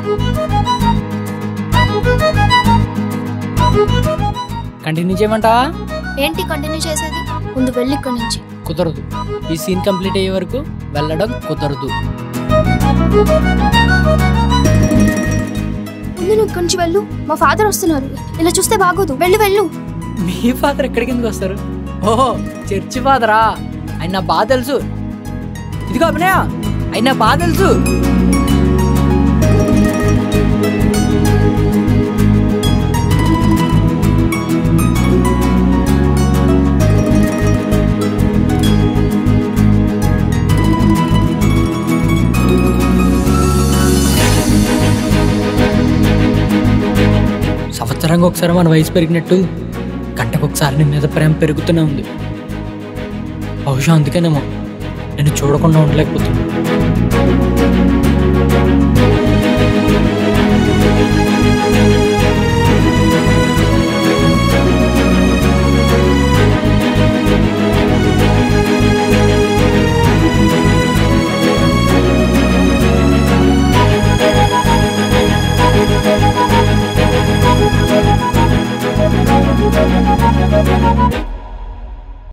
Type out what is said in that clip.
continue చేయమంటావా ఏంటి continue చేసేది ముందు వెళ్ళి ఇక్కడి నుంచి కుదరదు ఈ సీన్ కంప్లీట్ అయ్యే వరకు వెళ్ళడం కుదరదు ముందు నువ్వు ఇక్కడి నుంచి వెళ్ళు మా ఫాదర్ వస్తున్నారు ఇలా చూస్తే బాగోదు వెళ్ళు వెళ్ళు మీ ఫాదర్ ఎక్కడికి ఎందుకు వస్తారు ఓహో చర్చి ఫాదరా ఆయన నా బాధ తెలుసు ఇదిగో అభినయ ఆయన నా బాధ తెలుసు సంవత్సరంగా ఒకసారి మన వయసు పెరిగినట్టు గంటకు ఒకసారి నీ మీద ప్రేమ పెరుగుతూనే ఉంది బహుశా అందుకేనేమో నేను చూడకుండా ఉండలేకపోతున్నా